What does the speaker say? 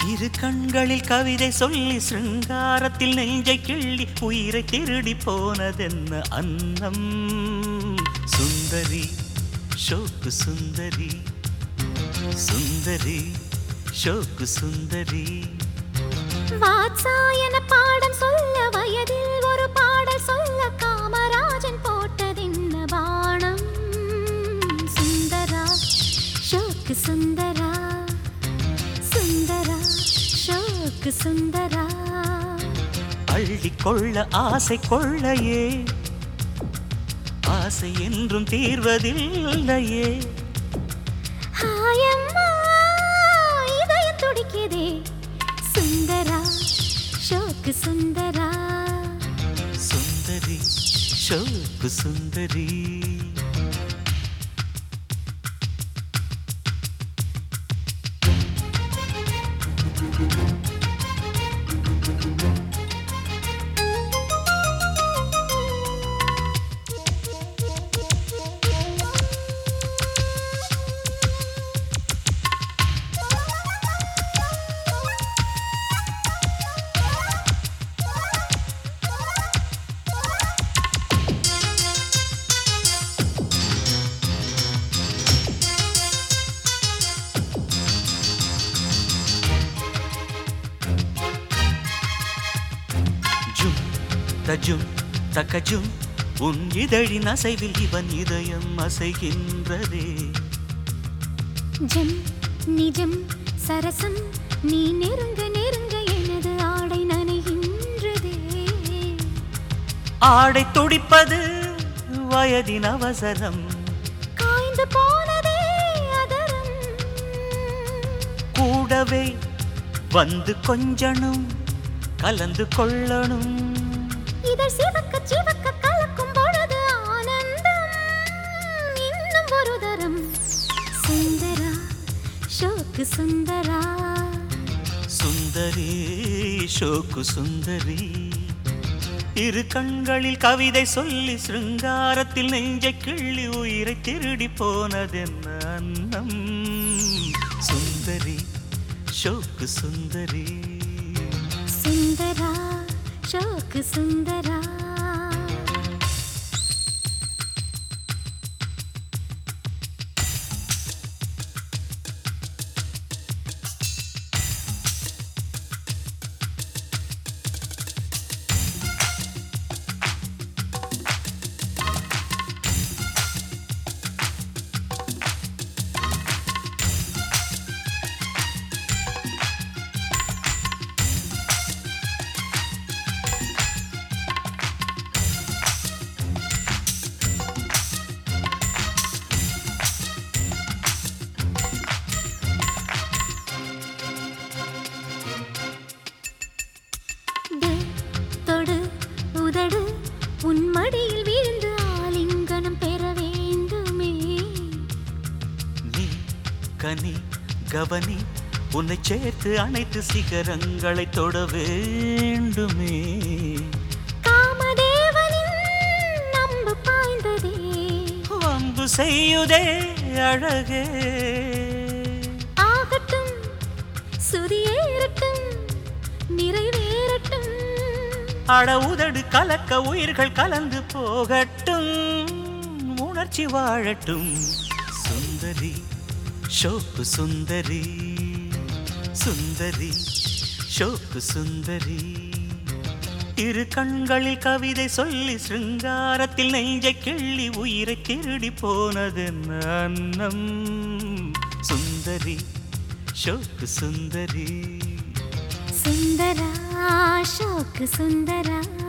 இரு கண்களில் கவிதை சொல்லி சிருங்காரத்தில் நெஞ்சை கிள்ளி உயிரை திருடி போனதென்ன அன்னம் சுந்தரி ஷோக்கு சுந்தரி சுந்தரி ஷோக்கு சுந்தரி வாத்சாயன பாடம் சொல்ல வயதில் ஒரு பாடல் சொல்ல காமராஜன் போட்டதென்ன பாணம் சுந்தரா ஷோக்கு சுந்தரா சுந்தரா ஷோக்கு சுந்தரா அள்ளிக்கொள்ள ஆசை கொள்ளையே ஆசை என்றும் தீர்வதில்லையே ஹாயம்மா இதயம் துடிக்குதே சுந்தரா ஷோக்கு சுந்தரா சுந்தரி ஷோக்கு சுந்தரி ஜும் தஜும் தகஜும் உன் இதழின் அசைவில் இவன் இதயம் அசைகின்றதே ஜம் நிஜம் சரசம் நீ நெருங்க நெருங்க எனது ஆடை நனைகின்றதே ஆடை துடிப்பது வயதின் அவசரம் காய்ந்து போனதே அதரம் கூடவே வந்து கொஞ்சணும் கலந்து கொள்ளணும் இதழ் சிவக்க சிவக்க கலக்கும் பொழுது ஆனந்தம் இன்னும் ஒரு தரம் சுந்தரா ஷோக்கு சுந்தரா சுந்தரி ஷோக்கு சுந்தரி இரு கண்களில் கவிதை சொல்லி சிருங்காரத்தில் நெஞ்சை கிள்ளி உயிரை திருடி போனதென்ன அன்னம் சுந்தரி ஷோக்கு சுந்தரி சுந்தரா ஷோக்கு சுந்தரா டு, தொடு உதடு உன் மடியில் வீழ்ந்து ஆலிங்கனம் பெற வேண்டுமே நீ கனி கவனி உன்னை சேர்த்து அனைத்து சிகரங்களை தொட வேண்டுமே காமதேவனின் நம்பு பாய்ந்ததே அம்பு செய்யுதே அழகே ஆகட்டும் சுதியேறட்டும் நிறைவேறட்டும் அட உதடு கலக்க உயிர்கள் கலந்து போகட்டும் உணர்ச்சி வாழட்டும் சுந்தரி ஷோக்கு சுந்தரி சுந்தரி ஷோக்கு சுந்தரி இரு கண்களில் கவிதை சொல்லி சிருங்காரத்தில் நெஞ்சை கிள்ளி உயிரை திருடி போனதென்ன அன்னம் சுந்தரி ஷோக்கு சுந்தரி சுந்தரா ஷோக்கு சுந்தரா